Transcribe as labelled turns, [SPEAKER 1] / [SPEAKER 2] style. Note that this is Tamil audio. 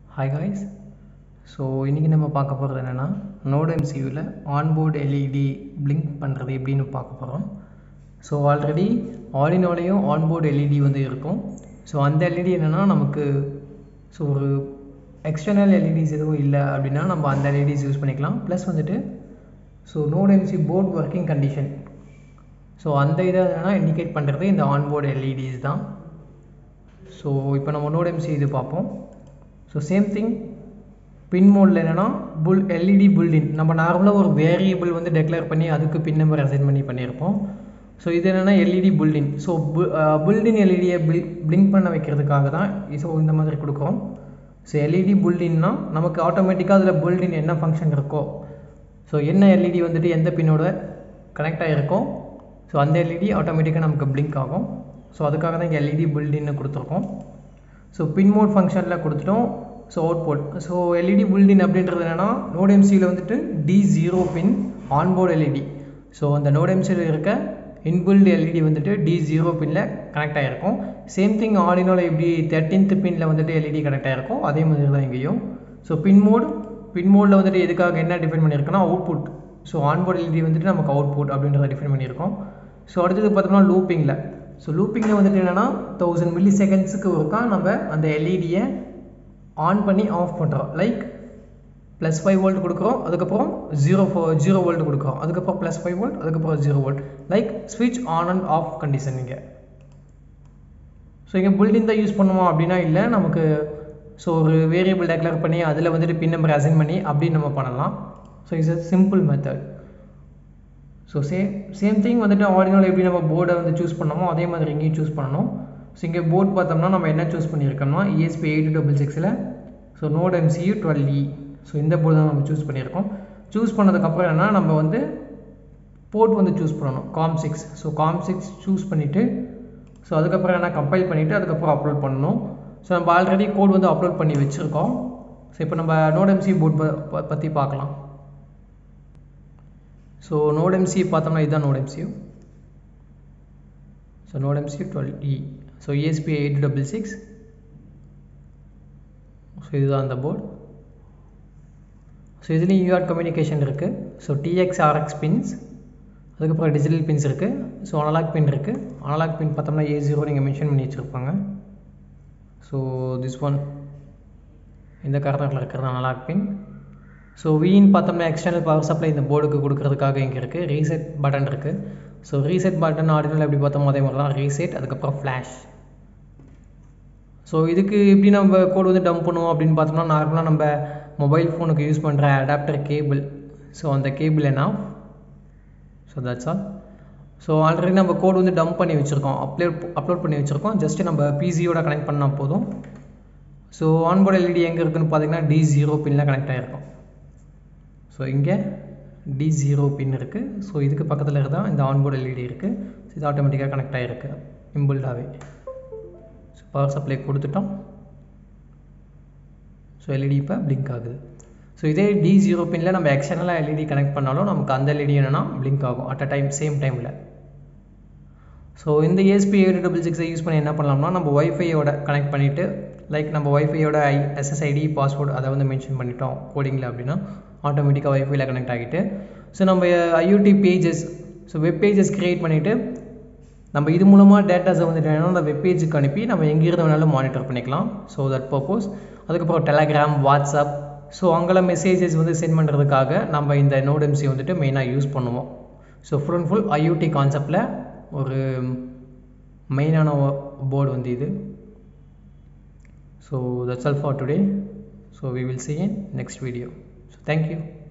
[SPEAKER 1] ஹாய் காய்ஸ் ஸோ இன்றைக்கி நம்ம பார்க்க போகிறது என்னென்னா நோட் எம்சியூவில் ஆன்போர்டு எல்இடி பிளிங்க் பண்ணுறது எப்படின்னு பார்க்க போகிறோம் ஸோ ஆல்ரெடி ஆடினோலையும் ஆன்போர்டு எல்இடி வந்து இருக்கும் ஸோ அந்த எல்இடி என்னென்னா நமக்கு ஸோ ஒரு எக்ஸ்டர்னல் எல்இடிஸ் எதுவும் இல்லை அப்படின்னா நம்ம அந்த எல்இடிஸ் யூஸ் பண்ணிக்கலாம் ப்ளஸ் வந்துட்டு so node MC board working condition so அந்த இதை என்னென்னா இண்டிகேட் பண்ணுறது இந்த ஆன்போர்டு எல்இடிஸ் தான் ஸோ இப்போ நம்ம நோட் எம்சி இது பார்ப்போம் ஸோ சேம் திங் பின் மோடில் என்னென்னா புல் எல்இடி புல்டின் நம்ம நார்மலாக ஒரு வேரியபிள் வந்து டெக்ளேர் பண்ணி அதுக்கு பின் நம்பர் அசைன் பண்ணி பண்ணியிருப்போம் ஸோ இது என்னென்னா எல்இடி புல்டின் ஸோ பு புல்டின் எல்இடியை பில் பிளிங்க் பண்ண வைக்கிறதுக்காக தான் ஸோ இந்த மாதிரி கொடுக்குறோம் ஸோ எல்இடி புல்டின்னா நமக்கு ஆட்டோமேட்டிக்காக அதில் புல்டின் என்ன ஃபங்க்ஷன் இருக்கோ ஸோ என்ன எல்இடி வந்துட்டு எந்த பின்னோட கனெக்ட் ஆகிருக்கோ ஸோ அந்த எல்இடி ஆட்டோமேட்டிக்காக நமக்கு பிளிங்க் ஆகும் ஸோ அதுக்காக தான் இங்கே எல்இடி புல்டின்னு கொடுத்துருக்கோம் ஸோ பின் மோட் ஃபங்க்ஷனில் கொடுத்துட்டோம் so output so LED builtin அப்படின்றது என்னென்னா நோட் எம்சியில் வந்துட்டு D zero pin onboard LED so அந்த நோட் எம்சியில் இருக்க இன்பில்டு எல்இடி வந்துட்டு டி ஜீரோ பின்னில் கனெக்ட் ஆகிருக்கும் சேம் திங் ஆடினோவில் எப்படி தேர்ட்டீன்த் பின்னில் வந்துட்டு எல்இடி கனெக்ட் ஆகிருக்கும் அதே மாதிரி தான் இங்கேயும் ஸோ பின் மோட் பின் மோடில் வந்துட்டு எதுக்காக என்ன டிஃபைன் பண்ணியிருக்குன்னா அவுட்புட் ஸோ ஆன்போர்டு எல்இடி வந்துட்டு நமக்கு அவுட்புட் அப்படின்றத டிஃபைன் பண்ணியிருக்கோம் ஸோ அடுத்தது பார்த்தோம்னா லூப்பிங்கில் ஸோ லூப்பிங்கில் வந்துட்டு என்னென்னா தௌசண்ட் மில்லி செகண்ட்ஸுக்கு ஒருக்கா நம்ம அந்த எல்இடியை ஆன் பண்ணி ஆஃப் பண்ணுறோம் லைக் ப்ளஸ் ஃபைவ் வோல்ட் கொடுக்குறோம் அதுக்கப்புறம் ஜீரோ ஃபோ ஜீரோ வோல்ட் கொடுக்குறோம் அதுக்கப்புறம் ப்ளஸ் ஃபைவ் வோல்ட் அதுக்கப்புறம் ஜீரோ வோல்ட் லைக் ஸ்விட்ச் ஆன் அண்ட் ஆஃப் கண்டிஷன் இங்கே ஸோ இங்கே புல்டின் தான் யூஸ் பண்ணுவோம் அப்படின்னா இல்லை நமக்கு ஸோ ஒரு வேரியபிள் டெக்ளேர் பண்ணி அதில் வந்துட்டு பின் நம்பர் அசைன் பண்ணி அப்படின்னு நம்ம பண்ணலாம் so it's a simple method so same same thing வந்துட்டு ஆடினோவில் எப்படி நம்ம போர்டை வந்து சூஸ் பண்ணோமோ அதே மாதிரி இங்கேயும் சூஸ் பண்ணணும் ஸோ இங்கே போர்ட் பார்த்தோம்னா நம்ம என்ன சூஸ் பண்ணியிருக்கோம்னா இஎஸ்பி எயிட் டபுள் சிக்ஸில் so node MCU twelve E so இந்த போர்டு தான் நம்ம சூஸ் பண்ணியிருக்கோம் சூஸ் பண்ணதுக்கப்புறம் என்ன நம்ம வந்து போர்ட் வந்து சூஸ் பண்ணணும் COM six so COM six choose பண்ணிவிட்டு ஸோ அதுக்கப்புறம் என்ன கம்பைல் பண்ணிவிட்டு அதுக்கப்புறம் அப்லோட் பண்ணணும் ஸோ நம்ம ஆல்ரெடி கோட் வந்து அப்லோட் பண்ணி வச்சுருக்கோம் ஸோ இப்போ நம்ம நோட் எம்சி போர்ட் பற்றி பார்க்கலாம் ஸோ நோட் எம்சி பார்த்தோம்னா இதுதான் node MCU so node MCU twelve E so ESP eight double six so இதுதான் அந்த போர்டு ஸோ இதுலேயும் யூஆர் கம்யூனிகேஷன் இருக்குது ஸோ டிஎக்ஸ் ஆர்எக்ஸ் பின்ஸ் அதுக்கப்புறம் டிஜிட்டல் பின்ஸ் இருக்குது ஸோ அனலாக் பின் இருக்குது அனலாக் பின் பார்த்தோம்னா ஏ ஜீரோ நீங்கள் மென்ஷன் பண்ணி வச்சுருப்பாங்க ஸோ திஸ் ஒன் இந்த கார்னரில் இருக்கிறது அனலாக் பின் ஸோ வீன் பார்த்தோம்னா எக்ஸ்டர்னல் பவர் சப்ளை இந்த போர்டுக்கு கொடுக்கறதுக்காக இங்கே இருக்குது ரீசெட் பட்டன் இருக்குது ஸோ ரீசெட் பட்டன் ஆர்டினல் எப்படி பார்த்தோமோ அதே மாதிரி தான் ரீசெட் அதுக்கப்புறம் ஃப்ளாஷ் ஸோ இதுக்கு எப்படி நம்ம கோடு வந்து டம்ப் பண்ணுவோம் அப்படின்னு பார்த்தோம்னா நார்மலாக நம்ம மொபைல் ஃபோனுக்கு யூஸ் பண்ணுற அடாப்டர் கேபிள் ஸோ அந்த கேபிள் என்ன so that's all so already நம்ம கோடு வந்து டம்ப் பண்ணி வச்சுருக்கோம் அப்லோட் அப்லோட் பண்ணி வச்சுருக்கோம் ஜஸ்ட்டு நம்ம பிசியோட கனெக்ட் பண்ணால் போதும் ஸோ ஆன்போர்டு எல்இடி எங்கே இருக்குதுன்னு பார்த்தீங்கன்னா டி ஜீரோ பின்னில் கனெக்ட் ஆகிருக்கும் ஸோ இங்கே டி ஜீரோ பின் இருக்குது ஸோ இதுக்கு பக்கத்தில் இருந்தால் இந்த ஆன்போர்டு எல்இடி இருக்குது ஸோ இது ஆட்டோமேட்டிக்காக கனெக்ட் ஆகிருக்கு இம்பிள்டாகவே ஸோ பவர் சப்ளை கொடுத்துட்டோம் ஸோ எல்இடி இப்போ பிளிங்க் ஆகுது ஸோ இதே டி ஜீரோ பின்னில் நம்ம எக்ஸ்டர்னலாக எல்இடி கனெக்ட் பண்ணாலும் நமக்கு அந்த எல்இடி என்னென்னா பிளிங்க் ஆகும் அட் அ டைம் சேம் டைமில் ஸோ இந்த ஏஎஸ்பி எயிட் டபுள் சிக்ஸை யூஸ் பண்ணி என்ன பண்ணலாம்னா நம்ம ஒய்ஃபையோட கனெக்ட் பண்ணிவிட்டு லைக் நம்ம ஒய்ஃபையோட ஐ எஸ்எஸ்ஐடி பாஸ்வேர்டு அதை வந்து மென்ஷன் பண்ணிட்டோம் கோடிங்கில் அப்படின்னா ஆட்டோமேட்டிக்காக ஒய்ஃபைல கனெக்ட் ஆகிட்டு ஸோ நம்ம IoT pages so web pages create பண்ணிவிட்டு நம்ம இது மூலமாக டேட்டாஸை வந்துட்டு வேணும் அந்த வெப் பேஜுக்கு அனுப்பி நம்ம எங்கேருந்து வேணாலும் மானிட்டர் பண்ணிக்கலாம் ஸோ தட் பர்பஸ் அதுக்கப்புறம் டெலகிராம் வாட்ஸ்அப் ஸோ அங்கெல்லாம் மெசேஜஸ் வந்து சென்ட் பண்ணுறதுக்காக நம்ம இந்த நோட் எம்சி வந்துட்டு மெயினாக யூஸ் பண்ணுவோம் so full and full IoT கான்செப்டில் ஒரு மெயினான போர்டு வந்து இது so that's all for today so we will see in next video so thank you